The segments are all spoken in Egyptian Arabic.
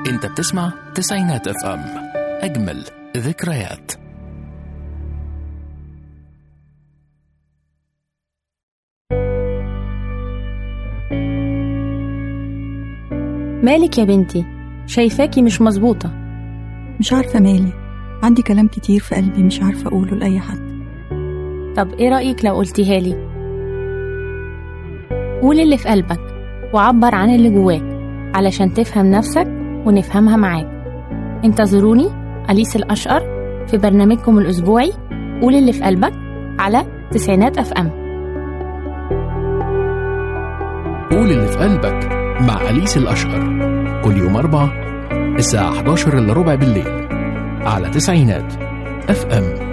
انت بتسمع تسعينات اف ام اجمل ذكريات مالك يا بنتي شايفاكي مش مظبوطة مش عارفة مالي عندي كلام كتير في قلبي مش عارفة أقوله لأي حد طب ايه رأيك لو قلتيها لي قول اللي في قلبك وعبر عن اللي جواك علشان تفهم نفسك ونفهمها معاك انتظروني أليس الأشقر في برنامجكم الأسبوعي قول اللي في قلبك على تسعينات أف أم قول اللي في قلبك مع أليس الأشقر كل يوم أربعة الساعة 11 إلا ربع بالليل على تسعينات اف ام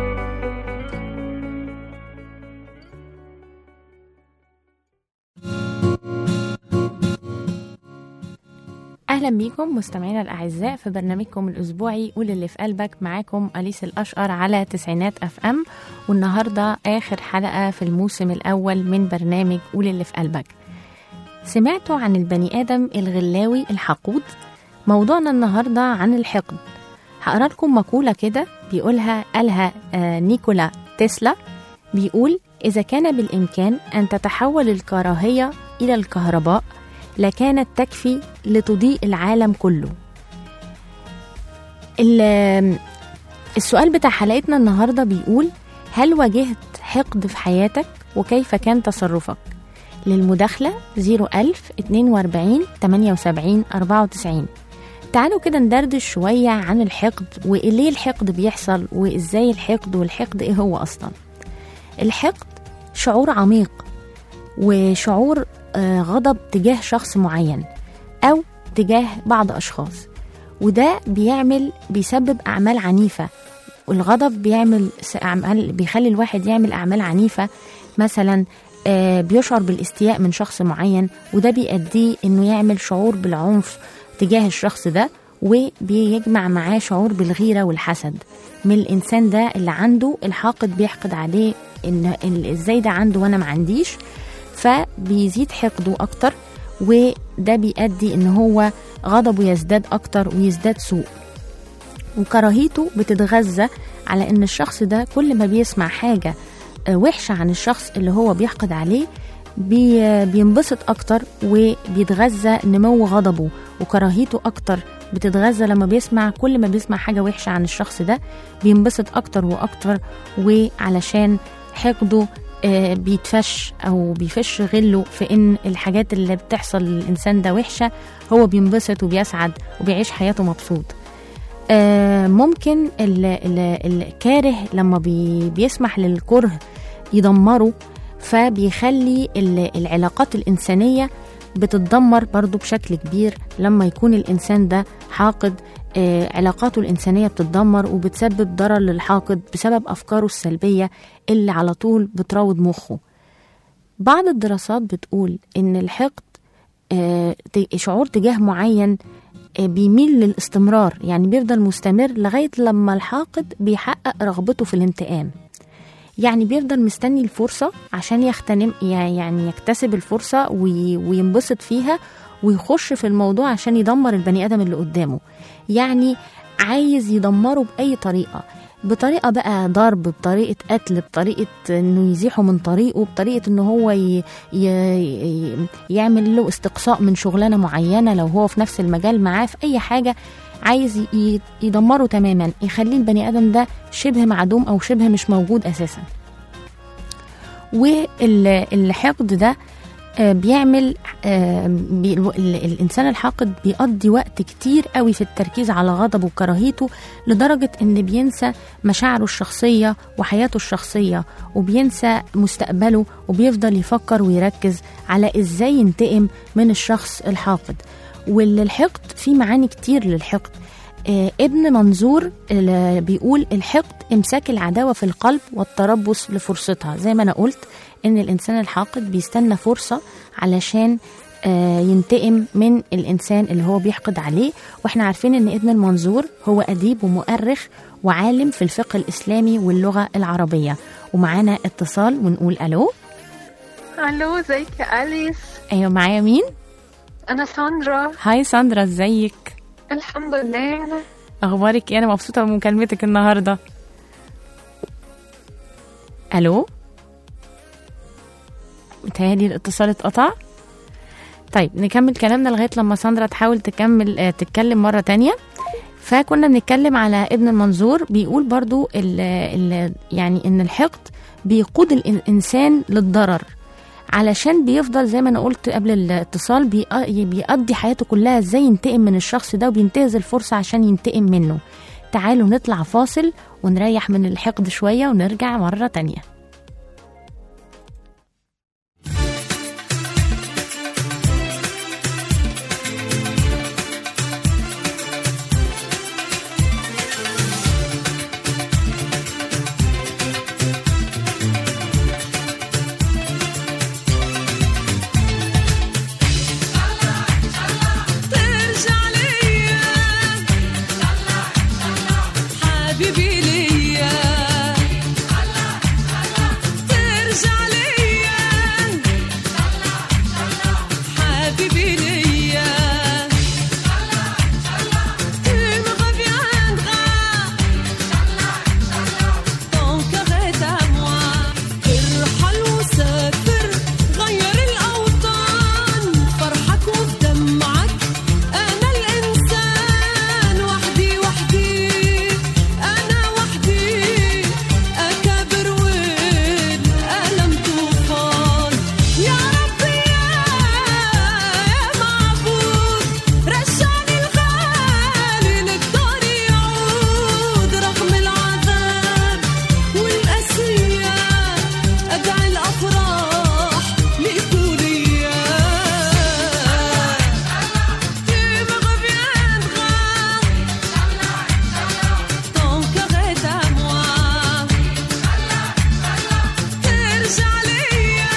أهلا بيكم مستمعينا الأعزاء في برنامجكم الأسبوعي قول اللي في قلبك معاكم أليس الأشقر على تسعينات أف أم والنهاردة آخر حلقة في الموسم الأول من برنامج قول اللي في قلبك سمعتوا عن البني آدم الغلاوي الحقود موضوعنا النهاردة عن الحقد هقرا لكم مقولة كده بيقولها قالها آه، نيكولا تسلا بيقول إذا كان بالإمكان أن تتحول الكراهية إلى الكهرباء لكانت تكفي لتضيء العالم كله ال- السؤال بتاع حلقتنا النهاردة بيقول هل واجهت حقد في حياتك وكيف كان تصرفك للمداخلة 01000 42 78 94 تعالوا كده ندردش شوية عن الحقد وليه الحقد بيحصل وإزاي الحقد والحقد إيه هو أصلا الحقد شعور عميق وشعور آه، غضب تجاه شخص معين أو تجاه بعض أشخاص وده بيعمل بيسبب أعمال عنيفة والغضب بيعمل س- أعمال بيخلي الواحد يعمل أعمال عنيفة مثلا آه، بيشعر بالاستياء من شخص معين وده بيؤديه إنه يعمل شعور بالعنف تجاه الشخص ده وبيجمع معاه شعور بالغيرة والحسد من الإنسان ده اللي عنده الحاقد بيحقد عليه إن إن إزاي ده عنده وأنا ما عنديش فبيزيد حقده أكتر وده بيؤدي إن هو غضبه يزداد أكتر ويزداد سوء وكراهيته بتتغذى على إن الشخص ده كل ما بيسمع حاجة آه، وحشة عن الشخص اللي هو بيحقد عليه بي بينبسط أكتر وبيتغذى نمو غضبه وكراهيته أكتر بتتغذى لما بيسمع كل ما بيسمع حاجة وحشة عن الشخص ده بينبسط أكتر وأكتر وعلشان حقده آه، بيتفش او بيفش غله في ان الحاجات اللي بتحصل للانسان ده وحشه هو بينبسط وبيسعد وبيعيش حياته مبسوط آه، ممكن ال- ال- الكاره لما بي بيسمح للكره يدمره فبيخلي ال- العلاقات الإنسانية بتتدمر برضو بشكل كبير لما يكون الإنسان ده حاقد آه، علاقاته الإنسانية بتتدمر وبتسبب ضرر للحاقد بسبب أفكاره السلبية اللي على طول بتراود مخه بعض الدراسات بتقول إن الحقد آه، ت- شعور تجاه معين آه، بيميل للاستمرار يعني بيفضل مستمر لغاية لما الحاقد بيحقق رغبته في الانتقام يعني بيفضل مستني الفرصة عشان يغتنم يعني يكتسب الفرصة وي- وينبسط فيها ويخش في الموضوع عشان يدمر البني آدم اللي قدامه يعني عايز يدمره بأي طريقة بطريقة بقى ضرب بطريقة قتل بطريقة انه يزيحه من طريقه بطريقة انه هو ي... ي... ي... يعمل له استقصاء من شغلانة معينة لو هو في نفس المجال معاه في اي حاجة عايز ي... يدمره تماما يخليه البني ادم ده شبه معدوم او شبه مش موجود اساسا والحقد ده آه، بيعمل آه، بي ال- ال- الانسان الحاقد بيقضي وقت كتير قوي في التركيز على غضبه وكراهيته لدرجه ان بينسى مشاعره الشخصيه وحياته الشخصيه وبينسى مستقبله وبيفضل يفكر ويركز على ازاي ينتقم من الشخص الحاقد والحقد فيه معاني كتير للحقد آه، ابن منظور اللي بيقول الحقد امساك العداوه في القلب والتربص لفرصتها زي ما انا قلت ان الانسان الحاقد بيستنى فرصه علشان آه، ينتقم من الانسان اللي هو بيحقد عليه واحنا عارفين ان ابن المنظور هو اديب ومؤرخ وعالم في الفقه الاسلامي واللغه العربيه ومعانا اتصال ونقول الو الو ازيك يا اليس ايوه معايا مين انا ساندرا هاي ساندرا ازيك الحمد لله اخبارك ايه انا مبسوطه بمكالمتك النهارده الو متهيألي الاتصال اتقطع طيب نكمل كلامنا لغايه لما ساندرا تحاول تكمل آه، تتكلم مره تانية فكنا بنتكلم على ابن المنظور بيقول برضو ال ال يعني ان الحقد بيقود الانسان للضرر علشان بيفضل زي ما انا قلت قبل الاتصال بيق- بيقضي حياته كلها ازاي ينتقم من الشخص ده وبينتهز الفرصه عشان ينتقم منه تعالوا نطلع فاصل ونريح من الحقد شويه ونرجع مره تانية ترجع ليا حبيبي ليا ترجع ليا حبيبي ليا Tu me reviendras Ton cœur est à moi ارحل وسافر غير الأوطان فرحك ودمعك أنا الإنسان وحدي وحدي أنا وحدي أكابر والألم طوفان يا ربي يا معبود رجعني الغالي للدار يعود رغم العذاب والأسية أدعي الأفراح ليكون إياه Tu me reviendras Ton cœur est à moi ترجع ليا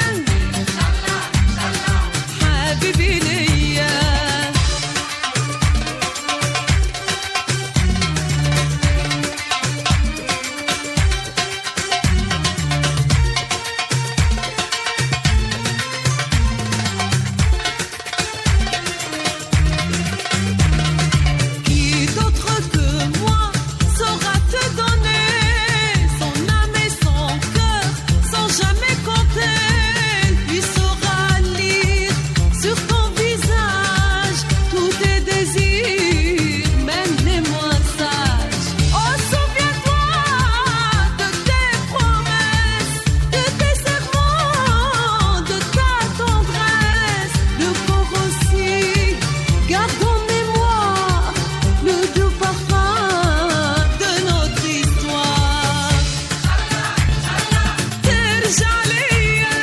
حبيبي ليا Qui d'autre que moi saura te donner son âme et son cœur sans jamais compter Lui saura lire sur ton visage tous tes désirs, même les moins sages. Oh, souviens-toi de tes promesses, de tes serments, de ta tendresse, le corps aussi. Garde en mémoire le doux parfum de notre histoire. ترجع ليا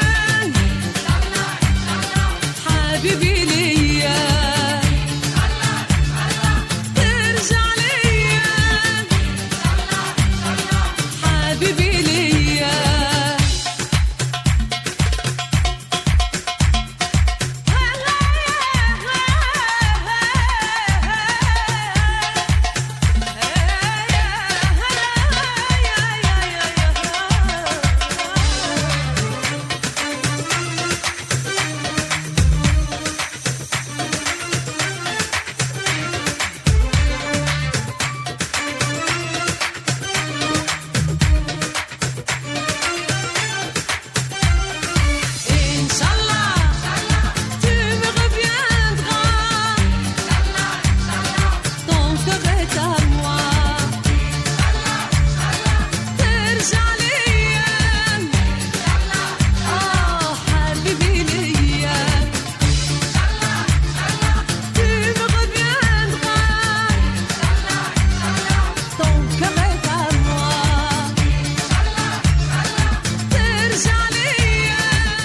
حبيبي ليا ترجع ليا حبيبي ليا Inch'Allah, tu me reviendras. Ton cœur est à moi. ترجع ليا آه حبيبي ليا Tu me reviendras. Ton cœur est à moi. ترجع ليا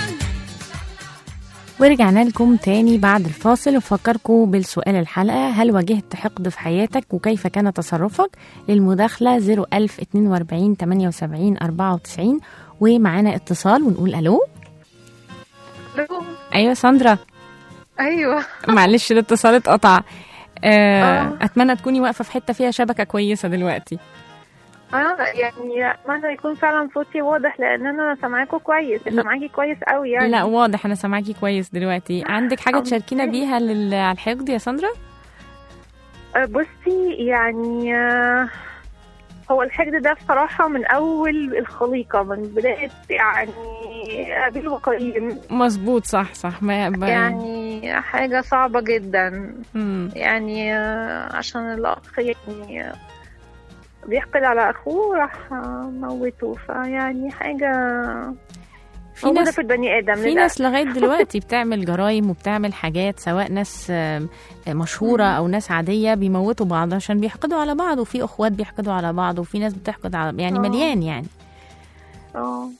ورجعنا لكم تاني بعد الفاصل وفكركم بالسؤال الحلقة هل واجهت حقد في حياتك وكيف كان تصرفك للمداخلة 01042 78 94 ومعانا اتصال ونقول ألو ألو. أيوة ساندرا ايوه معلش الاتصال اتقطع آه آه. أتمنى تكوني واقفة في حتة فيها شبكة كويسة دلوقتي اه يعني اتمنى يكون فعلا صوتي واضح لان انا سامعاكوا كويس لا. سامعاكي كويس قوي يعني لا واضح أنا سامعاكي كويس دلوقتي عندك حاجة الحمد تشاركينا لله. بيها لل- على الحقد يا ساندرا آه، بصي يعني آه، هو الحقد ده بصراحة من أول الخليقة من بداية يعني أبيل وقايين مظبوط صح صح ما ما- يعني حاجة صعبة جدا مم. يعني آه، عشان الأخ يعني آه، بيحقد على أخوه راح آه، موته فيعني حاجة في موجودة ناس في البني آدم في للأسف. ناس لغايه دلوقتي بتعمل جرائم وبتعمل حاجات سواء ناس آم، مشهوره او ناس عاديه بيموتوا بعض عشان بيحقدوا على بعض وفي اخوات بيحقدوا على بعض وفي ناس بتحقد على يعني آه. مليان يعني اه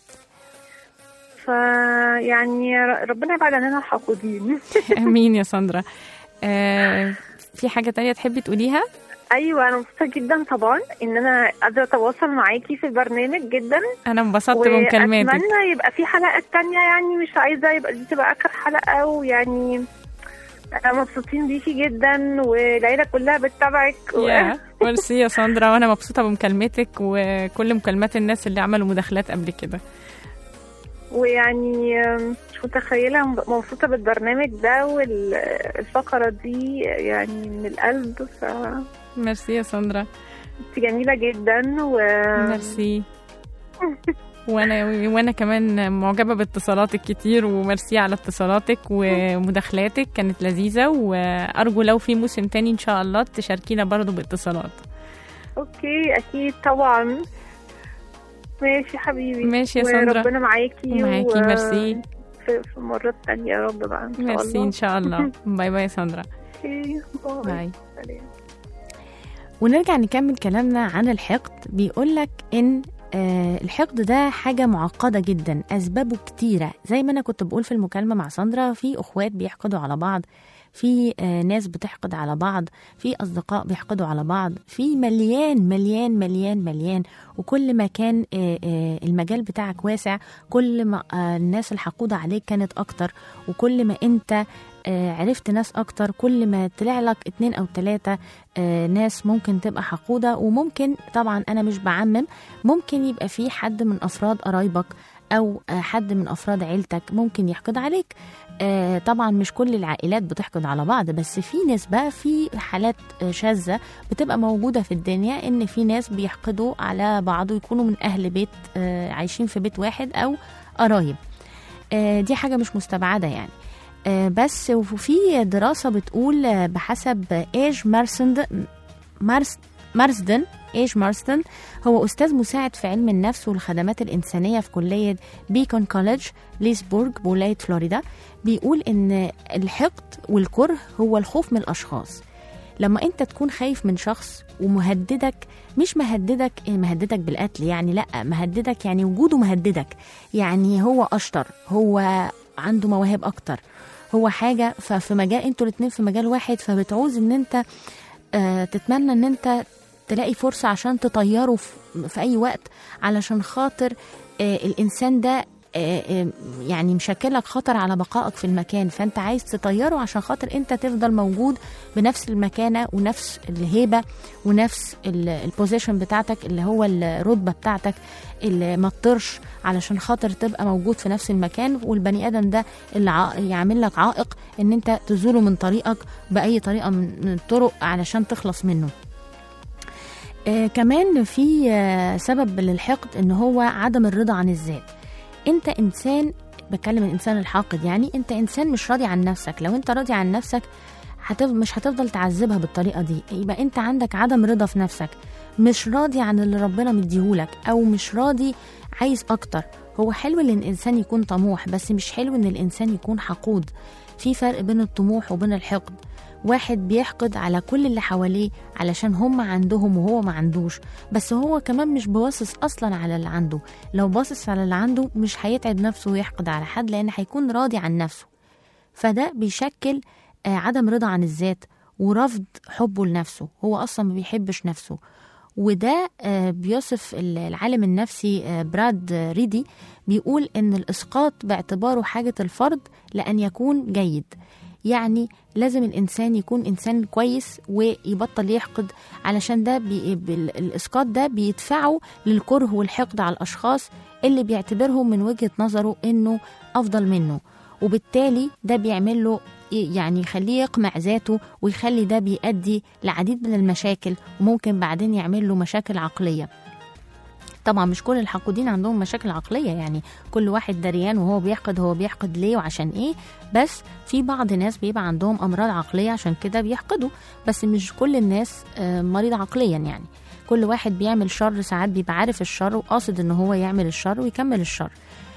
فيعني ر- ربنا يبعد عننا الحاقدين امين يا ساندرا آه في حاجه تانية تحبي تقوليها ايوه انا مبسوطه جدا طبعا ان انا قادره اتواصل معاكي في البرنامج جدا انا انبسطت بمكالماتك واتمنى يبقى في حلقات تانية يعني مش عايزه يبقى دي تبقى اخر حلقه ويعني أنا مبسوطين بيكي جدا والعيله كلها بتتابعك و... يا ميرسي يا ساندرا وانا مبسوطه بمكالمتك وكل مكالمات الناس اللي عملوا مداخلات قبل كده ويعني مش متخيله مبسوطه بالبرنامج ده والفقره دي يعني من القلب ف ميرسي يا ساندرا انت جميله جدا و ميرسي وانا وانا كمان معجبه باتصالاتك كتير وميرسي على اتصالاتك ومداخلاتك كانت لذيذه وارجو لو في موسم تاني ان شاء الله تشاركينا برضو باتصالات اوكي اكيد طبعا ماشي حبيبي ماشي يا ساندرا. وربنا معاكي معاكي، ميرسي. في, في مرات تانية يا رب بقى ان شاء ميرسي الله ان شاء الله باي باي يا ساندرا اوكي باي باي سلام. ونرجع نكمل كلامنا عن الحقد بيقول لك ان آه، الحقد ده حاجة معقدة جدا أسبابه كتيرة زي ما أنا كنت بقول في المكالمة مع ساندرا في أخوات بيحقدوا على بعض في آه، ناس بتحقد على بعض في أصدقاء بيحقدوا على بعض في مليان مليان مليان مليان وكل ما كان آه، آه، المجال بتاعك واسع كل ما آه، الناس الحقودة عليك كانت أكتر وكل ما أنت آه، عرفت ناس أكتر كل ما طلع لك اتنين أو تلاتة آه، ناس ممكن تبقى حقودة وممكن طبعا أنا مش بعمم ممكن يبقى في حد من أفراد قرايبك أو آه، حد من أفراد عيلتك ممكن يحقد عليك آه، طبعا مش كل العائلات بتحقد على بعض بس في نسبة في حالات آه، شاذة بتبقى موجودة في الدنيا إن في ناس بيحقدوا على بعض ويكونوا من أهل بيت آه، عايشين في بيت واحد أو قرايب آه، دي حاجة مش مستبعدة يعني آه، بس وفي دراسة بتقول آه، بحسب ايج مارسند مارس مارسدن ايج مارسدن هو أستاذ مساعد في علم النفس والخدمات الإنسانية في كلية بيكون كوليدج ليسبورغ بولاية فلوريدا بيقول إن الحقد والكره هو الخوف من الأشخاص لما انت تكون خايف من شخص ومهددك مش مهددك مهددك بالقتل يعني لا مهددك يعني وجوده مهددك يعني هو اشطر هو عنده مواهب اكتر هو حاجه ففي مجال انتوا الاتنين في مجال واحد فبتعوز ان انت آه تتمنى ان انت تلاقي فرصه عشان تطيره في, في اي وقت علشان خاطر آه الانسان ده آه، آه، يعني مشكلك خطر على بقائك في المكان فانت عايز تطيره عشان خاطر انت تفضل موجود بنفس المكانه ونفس الهيبه ونفس البوزيشن بتاعتك اللي هو الرتبه بتاعتك اللي ما تطرش علشان خاطر تبقى موجود في نفس المكان والبني ادم ده اللي عا- يعمل لك عائق ان انت تزوله من طريقك باي طريقه من من الطرق علشان تخلص منه آه كمان في آه سبب للحقد ان هو عدم الرضا عن الذات انت انسان بتكلم الانسان الحاقد يعني انت انسان مش راضي عن نفسك لو انت راضي عن نفسك هتف... مش هتفضل تعذبها بالطريقه دي يبقى انت عندك عدم رضا في نفسك مش راضي عن اللي ربنا مديهولك او مش راضي عايز اكتر هو حلو ان الانسان يكون طموح بس مش حلو ان الانسان يكون حقود في فرق بين الطموح وبين الحقد واحد بيحقد على كل اللي حواليه علشان هم عندهم وهو ما عندوش بس هو كمان مش باصص اصلا على اللي عنده لو باصص على اللي عنده مش هيتعب نفسه ويحقد على حد لان هيكون راضي عن نفسه فده بيشكل آه، عدم رضا عن الذات ورفض حبه لنفسه هو اصلا ما بيحبش نفسه وده آه، بيوصف ال- العالم النفسي آه، براد آه، ريدي بيقول ان الاسقاط باعتباره حاجه الفرد لان يكون جيد يعني لازم الانسان يكون انسان كويس ويبطل يحقد علشان ده بي بال- الاسقاط ده بيدفعه للكره والحقد على الاشخاص اللي بيعتبرهم من وجهه نظره انه افضل منه وبالتالي ده بيعمل له يعني يخليه يقمع ذاته ويخلي ده بيؤدي لعديد من المشاكل وممكن بعدين يعمل له مشاكل عقليه طبعا مش كل الحاقدين عندهم مشاكل عقليه يعني كل واحد دريان وهو بيحقد هو بيحقد ليه وعشان ايه بس في بعض ناس بيبقى عندهم امراض عقليه عشان كده بيحقدوا بس مش كل الناس آه، مريض عقليا يعني كل واحد بيعمل شر ساعات بيبقى عارف الشر وقاصد ان هو يعمل الشر ويكمل الشر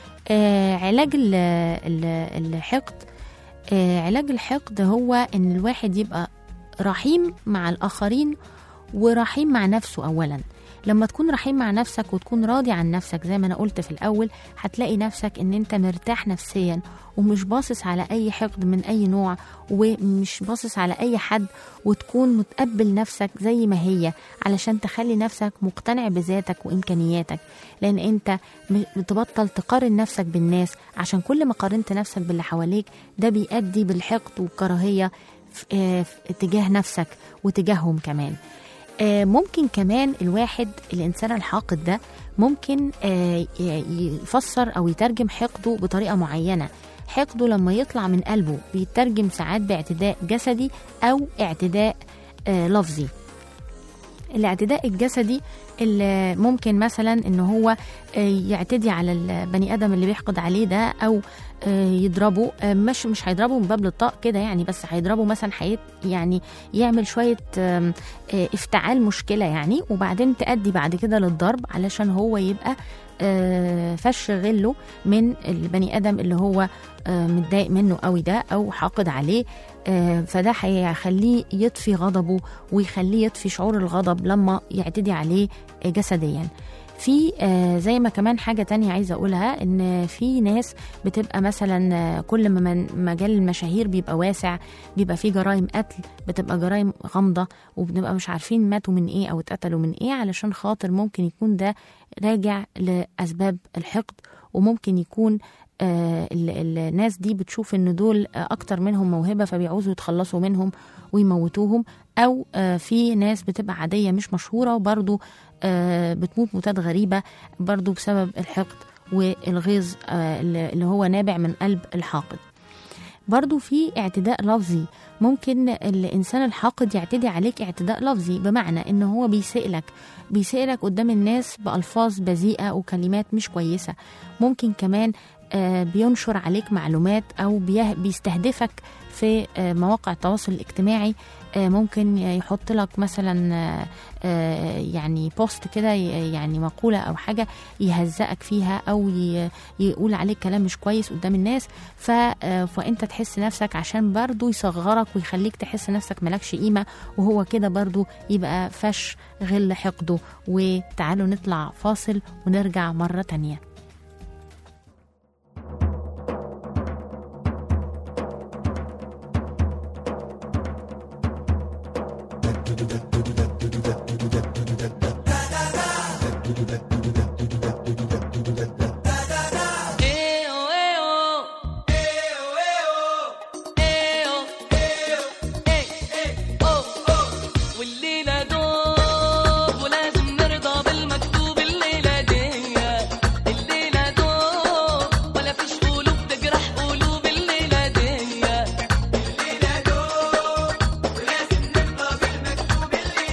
آه علاج ال- ال- الحقد آه علاج الحقد هو ان الواحد يبقى رحيم مع الاخرين ورحيم مع نفسه اولا لما تكون رحيم مع نفسك وتكون راضي عن نفسك زي ما انا قلت في الاول هتلاقي نفسك ان انت مرتاح نفسيا ومش باصص على اي حقد من اي نوع ومش باصص على اي حد وتكون متقبل نفسك زي ما هي علشان تخلي نفسك مقتنع بذاتك وامكانياتك لان انت م- تبطل تقارن نفسك بالناس عشان كل ما قارنت نفسك باللي حواليك ده بيؤدي بالحقد والكراهيه في- آه، في- تجاه نفسك وتجاههم كمان آه، ممكن كمان الواحد الانسان الحاقد ده ممكن آه، ي- يفسر او يترجم حقده بطريقه معينه حقده لما يطلع من قلبه بيترجم ساعات باعتداء جسدي او اعتداء آه، لفظي الاعتداء الجسدي اللي ممكن مثلا ان هو آه، يعتدي على البني ادم اللي بيحقد عليه ده او آه، يضربه آه، مش مش هيضربه من باب للطاق كده يعني بس هيضربه مثلا حيت يعني يعمل شويه آم، آه، افتعال مشكله يعني وبعدين تأدي بعد كده للضرب علشان هو يبقى آه، فش غله من البني ادم اللي هو آه، متضايق منه قوي ده او حاقد عليه آه، فده هيخليه يطفي غضبه ويخليه يطفي شعور الغضب لما يعتدي عليه آه، جسديا في آه، زي ما كمان حاجة تانية عايزة أقولها إن في ناس بتبقى مثلا آه، كل ما من- مجال المشاهير بيبقى واسع بيبقى فيه جرائم قتل بتبقى جرائم غامضة وبنبقى مش عارفين ماتوا من إيه أو اتقتلوا من إيه علشان خاطر ممكن يكون ده راجع لأسباب الحقد وممكن يكون آه، ال- الناس دي بتشوف ان دول آه، اكتر منهم موهبه فبيعوزوا يتخلصوا منهم ويموتوهم او آه، في ناس بتبقى عاديه مش مشهوره وبرضو آه، بتموت موتات غريبه برضو بسبب الحقد والغيظ آه، اللي اللي هو نابع من قلب الحاقد برضو في اعتداء لفظي ممكن الانسان الحاقد يعتدي عليك اعتداء لفظي بمعنى ان هو بيسئلك بيسئلك قدام الناس بالفاظ بذيئه وكلمات مش كويسه ممكن كمان آه، بينشر عليك معلومات او بيه- بيستهدفك في آه، مواقع التواصل الاجتماعي آه، ممكن يحط لك مثلا آه، آه، يعني بوست كده ي- يعني مقولة أو حاجة يهزأك فيها أو ي- يقول عليك كلام مش كويس قدام الناس ف- آه، فأنت تحس نفسك عشان برضو يصغرك ويخليك تحس نفسك ملكش قيمة وهو كده برضو يبقى فش غل حقده وتعالوا نطلع فاصل ونرجع مرة تانية Eh oh eh oh eh oh eh oh eh oh eh eh oh oh والليلة دوب ولازم نرضى بالمكتوب الليلة دي الليلة دوب ولا فيش قلوب تجرح قلوب الليلة دي الليلة دوب ولازم نرضى بالمكتوب الليلة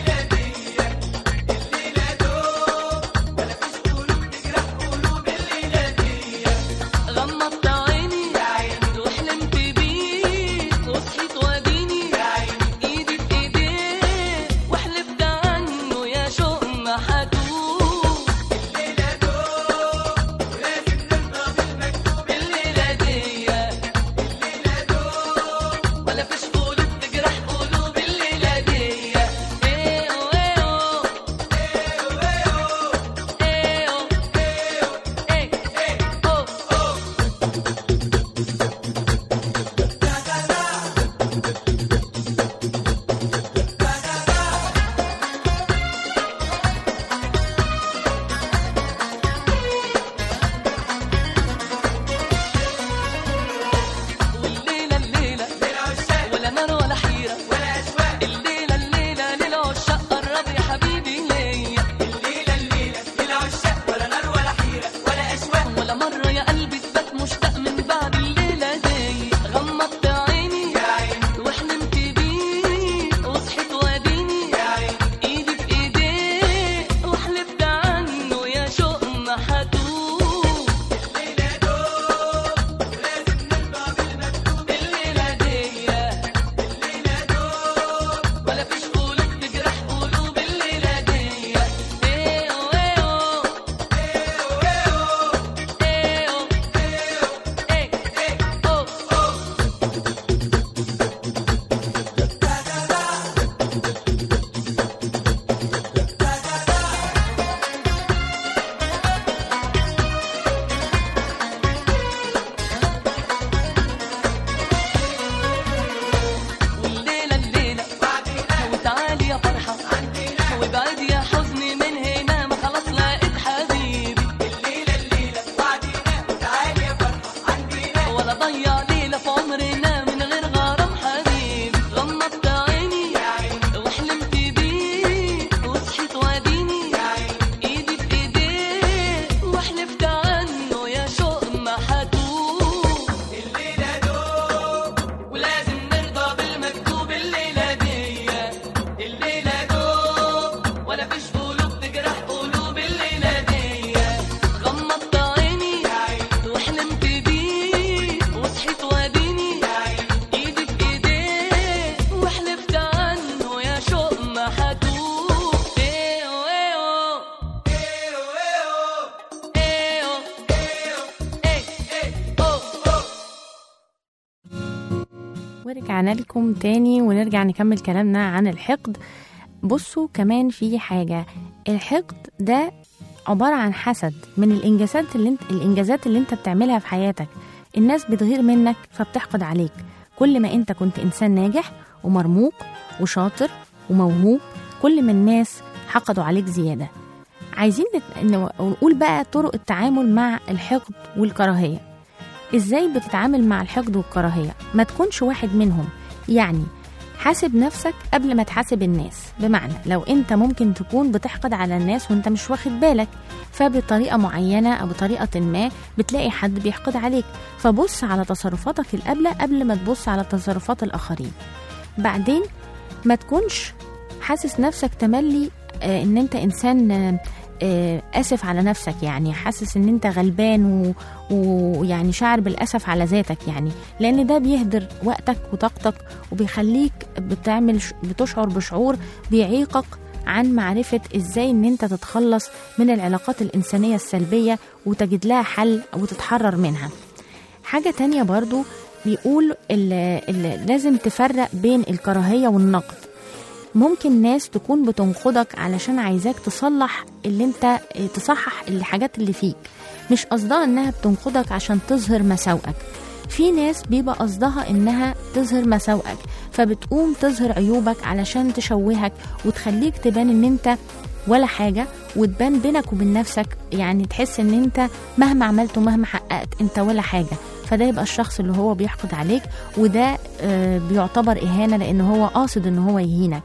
ورجعنا لكم تاني ونرجع نكمل كلامنا عن الحقد بصوا كمان في حاجة الحقد ده عبارة عن حسد من الإنجازات اللي انت الإنجازات اللي انت بتعملها في حياتك الناس بتغير منك فبتحقد عليك كل ما انت كنت إنسان ناجح ومرموق وشاطر وموهوب كل ما الناس حقدوا عليك زيادة عايزين نت- ن- نقول بقى طرق التعامل مع الحقد والكراهية ازاي بتتعامل مع الحقد والكراهية ما تكونش واحد منهم يعني حاسب نفسك قبل ما تحاسب الناس بمعنى لو انت ممكن تكون بتحقد على الناس وانت مش واخد بالك فبطريقة معينة أو بطريقة ما بتلاقي حد بيحقد عليك فبص على تصرفاتك القابلة قبل ما تبص على تصرفات الآخرين بعدين ما تكونش حاسس نفسك تملي آه، ان انت انسان آه، آه، اسف على نفسك يعني حاسس ان انت غلبان و- ويعني شاعر بالاسف على ذاتك يعني لان ده بيهدر وقتك وطاقتك وبيخليك بتعمل ش- بتشعر بشعور بيعيقك عن معرفة ازاي ان انت تتخلص من العلاقات الانسانية السلبية وتجد لها حل وتتحرر منها حاجة تانية برضو بيقول ال ال لازم تفرق بين الكراهية والنقد ممكن ناس تكون بتنقدك علشان عايزاك تصلح اللي انت تصحح الحاجات اللي فيك مش قصدها انها بتنقدك عشان تظهر مساوئك في ناس بيبقى قصدها انها تظهر مساوئك فبتقوم تظهر عيوبك علشان تشوهك وتخليك تبان ان انت ولا حاجة وتبان بينك وبين نفسك يعني تحس ان انت مهما عملت ومهما حققت انت ولا حاجة فده يبقى الشخص اللي هو بيحقد عليك وده آه، بيعتبر إهانة لأن هو قاصد ان هو يهينك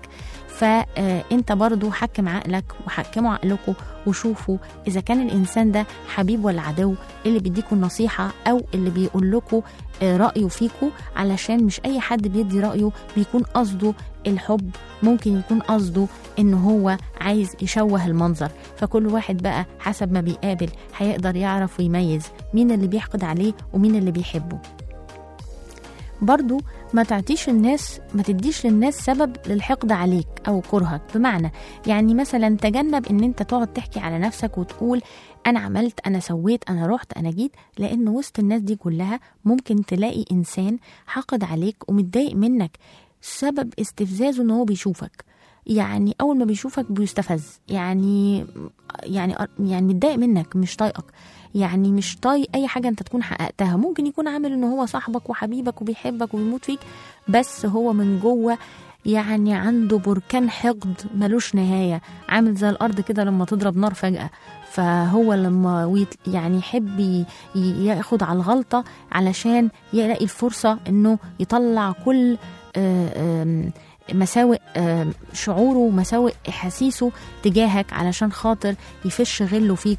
فانت برضو حكم عقلك وحكموا عقلكم وشوفوا اذا كان الانسان ده حبيب ولا عدو اللي بيديكوا النصيحه او اللي بيقول لكم رايه فيكم علشان مش اي حد بيدي رايه بيكون قصده الحب ممكن يكون قصده ان هو عايز يشوه المنظر فكل واحد بقى حسب ما بيقابل هيقدر يعرف ويميز مين اللي بيحقد عليه ومين اللي بيحبه برضو ما تعطيش الناس ما تديش للناس سبب للحقد عليك او كرهك بمعنى يعني مثلا تجنب ان انت تقعد تحكي على نفسك وتقول انا عملت انا سويت انا رحت انا جيت لان وسط الناس دي كلها ممكن تلاقي انسان حقد عليك ومتضايق منك سبب استفزازه ان هو بيشوفك يعني اول ما بيشوفك بيستفز يعني يعني يعني متضايق منك مش طايقك يعني مش طايق اي حاجه انت تكون حققتها ممكن يكون عامل ان هو صاحبك وحبيبك وبيحبك وبيموت فيك بس هو من جوه يعني عنده بركان حقد ملوش نهايه عامل زي الارض كده لما تضرب نار فجاه فهو لما ويت- يعني يحب ي- ي- ياخد على الغلطه علشان يلاقي الفرصه انه يطلع كل آه، آم، مساوئ آم، شعوره ومساوئ احاسيسه تجاهك علشان خاطر يفش غله فيك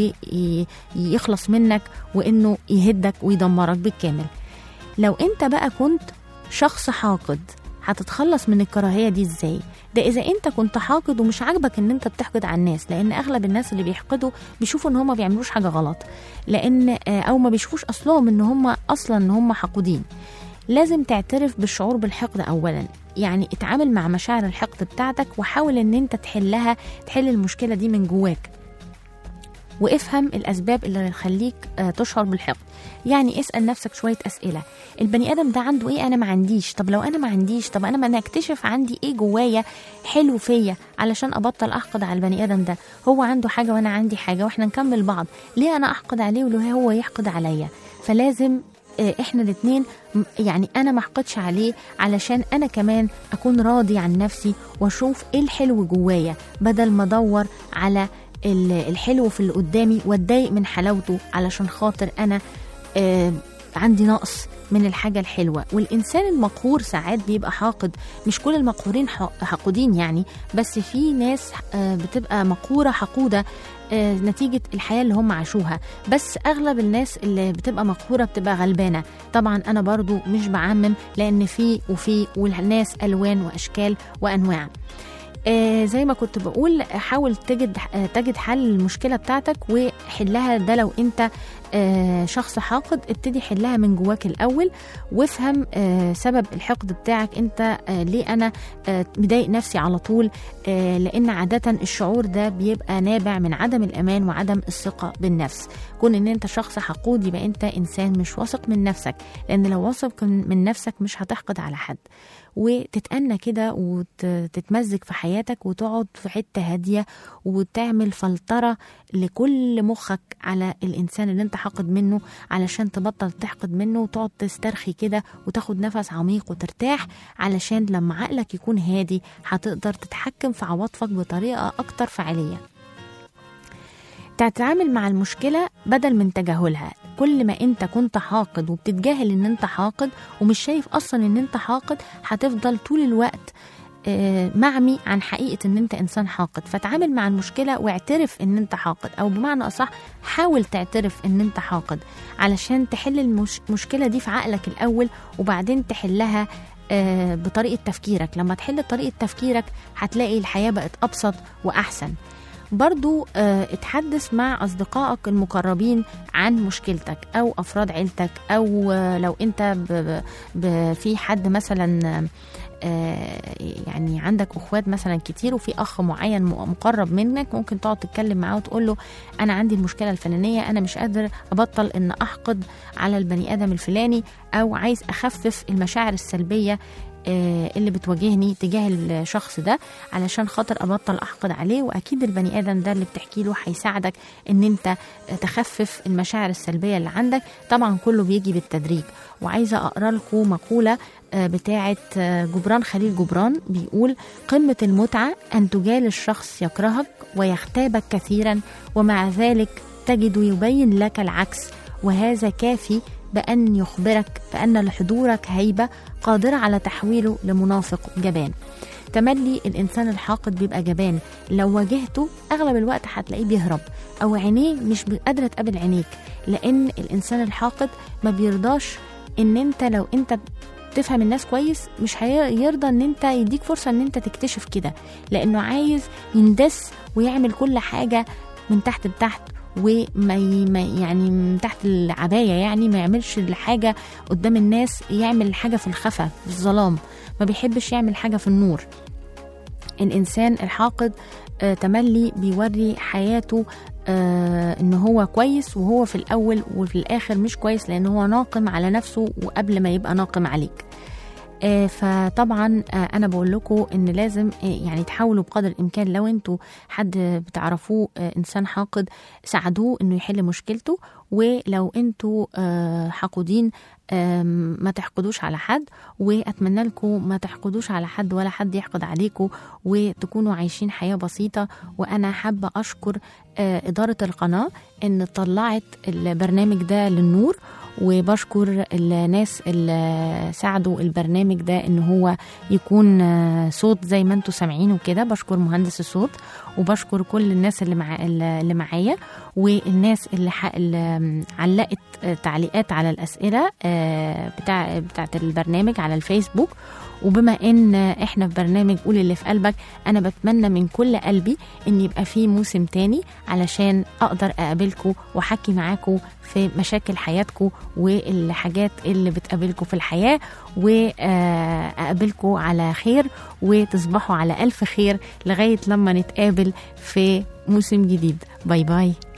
ويخلص منك وانه يهدك ويدمرك بالكامل لو انت بقى كنت شخص حاقد هتتخلص من الكراهيه دي ازاي ده اذا انت كنت حاقد ومش عاجبك ان انت بتحقد على الناس لان اغلب الناس اللي بيحقدوا بيشوفوا ان هم ما بيعملوش حاجه غلط لان آه، او ما بيشوفوش اصلهم ان هم اصلا ان هم حقودين لازم تعترف بالشعور بالحقد اولا يعني اتعامل مع مشاعر الحقد بتاعتك وحاول ان انت تحلها تحل المشكله دي من جواك وافهم الاسباب اللي تخليك آه، تشعر بالحقد يعني اسال نفسك شويه اسئله البني ادم ده عنده ايه انا ما عنديش طب لو انا ما عنديش طب انا ما انا اكتشف عندي ايه جوايا حلو فيا علشان ابطل احقد على البني ادم ده هو عنده حاجه وانا عندي حاجه واحنا نكمل بعض ليه انا احقد عليه وليه هو يحقد عليا فلازم آه، احنا الاثنين يعني انا ما احقدش عليه علشان انا كمان اكون راضي عن نفسي واشوف ايه الحلو جوايا بدل ما ادور على ال- الحلو في اللي قدامي واتضايق من حلاوته علشان خاطر انا آه عندي نقص من الحاجة الحلوة والإنسان المقهور ساعات بيبقى حاقد مش كل المقهورين ح- حقودين يعني بس في ناس آه بتبقى مقهورة حقودة آه نتيجة الحياة اللي هم عاشوها بس أغلب الناس اللي بتبقى مقهورة بتبقى غلبانة طبعا أنا برضو مش بعمم لأن في وفي والناس ألوان وأشكال وأنواع آه زي ما كنت بقول حاول تجد آه تجد حل للمشكله بتاعتك وحلها ده لو انت آه، شخص حاقد ابتدي حلها من جواك الاول وافهم آه، سبب الحقد بتاعك انت آه، ليه انا آه، مضايق نفسي على طول آه، لان عاده الشعور ده بيبقى نابع من عدم الامان وعدم الثقه بالنفس كون ان انت شخص حقود يبقى انت انسان مش واثق من نفسك لان لو واثق من نفسك مش هتحقد على حد وتتأنى كده وتتمزج في حياتك وتقعد في حتة هادية وتعمل فلترة لكل مخك على الإنسان اللي انت حاقد منه علشان تبطل تحقد منه وتقعد تسترخي كده وتاخد نفس عميق وترتاح علشان لما عقلك يكون هادي هتقدر تتحكم في عواطفك بطريقة أكتر فعالية تتعامل مع المشكلة بدل من تجاهلها كل ما انت كنت حاقد وبتتجاهل ان انت حاقد ومش شايف اصلا ان انت حاقد هتفضل طول الوقت آه، معمي عن حقيقة ان انت انسان حاقد فتعامل مع المشكلة واعترف ان انت حاقد او بمعنى اصح حاول تعترف ان انت حاقد علشان تحل المشكلة دي في عقلك الاول وبعدين تحلها آه، بطريقة تفكيرك لما تحل طريقة تفكيرك هتلاقي الحياة بقت أبسط وأحسن برضو آه، اتحدث مع أصدقائك المقربين عن مشكلتك أو أفراد عيلتك أو آه، لو أنت ب ب ب في حد مثلا آه، يعني عندك اخوات مثلا كتير وفي اخ معين م- مقرب منك ممكن تقعد تتكلم معاه وتقول له انا عندي المشكله الفلانيه انا مش قادر ابطل ان احقد على البني ادم الفلاني او عايز اخفف المشاعر السلبيه آه، اللي بتواجهني تجاه الشخص ده علشان خاطر ابطل احقد عليه واكيد البني ادم ده اللي بتحكي له هيساعدك ان انت تخفف المشاعر السلبيه اللي عندك طبعا كله بيجي بالتدريج وعايزه اقرا لكم مقوله آه، بتاعه آه، جبران خليل جبران بيقول قمه المتعه ان تجالس شخص يكرهك ويغتابك كثيرا ومع ذلك تجد يبين لك العكس وهذا كافي بأن يخبرك بأن لحضورك هيبة قادرة على تحويله لمنافق جبان تملي الإنسان الحاقد بيبقى جبان لو واجهته أغلب الوقت هتلاقيه بيهرب أو عينيه مش قادرة تقابل عينيك لأن الإنسان الحاقد ما بيرضاش إن أنت لو أنت تفهم الناس كويس مش هيرضى ان انت يديك فرصه ان انت تكتشف كده لانه عايز يندس ويعمل كل حاجه من تحت لتحت وما ي- ما يعني من تحت العبايه يعني ما يعملش الحاجه قدام الناس يعمل حاجه في الخفا في الظلام ما بيحبش يعمل حاجه في النور الانسان الحاقد آه، تملي بيوري حياته آه ان هو كويس وهو في الاول وفي الاخر مش كويس لان هو ناقم على نفسه وقبل ما يبقى ناقم عليك آه، فطبعا آه، انا بقول لكم ان لازم آه، يعني تحاولوا بقدر الامكان لو انتوا حد بتعرفوه آه، انسان حاقد ساعدوه انه يحل مشكلته ولو انتوا آه، حاقودين آم، ما تحقدوش على حد واتمنى لكم ما تحقدوش على حد ولا حد يحقد عليكم وتكونوا عايشين حياه بسيطه وانا حابه اشكر آه، اداره القناه ان طلعت البرنامج ده للنور وبشكر الناس اللي ساعدوا البرنامج ده ان هو يكون آه، صوت زي ما انتم سامعينه كده بشكر مهندس الصوت وبشكر كل الناس اللي مع اللي معايا والناس اللي, ح... اللي علقت آه، تعليقات على الاسئله آه، بتاع بتاعت البرنامج على الفيسبوك وبما ان احنا في برنامج قول اللي في قلبك انا بتمنى من كل قلبي ان يبقى في موسم تاني علشان اقدر اقابلكم واحكي معاكم في مشاكل حياتكم والحاجات اللي بتقابلكم في الحياه واقابلكم على خير وتصبحوا على الف خير لغايه لما نتقابل في موسم جديد باي باي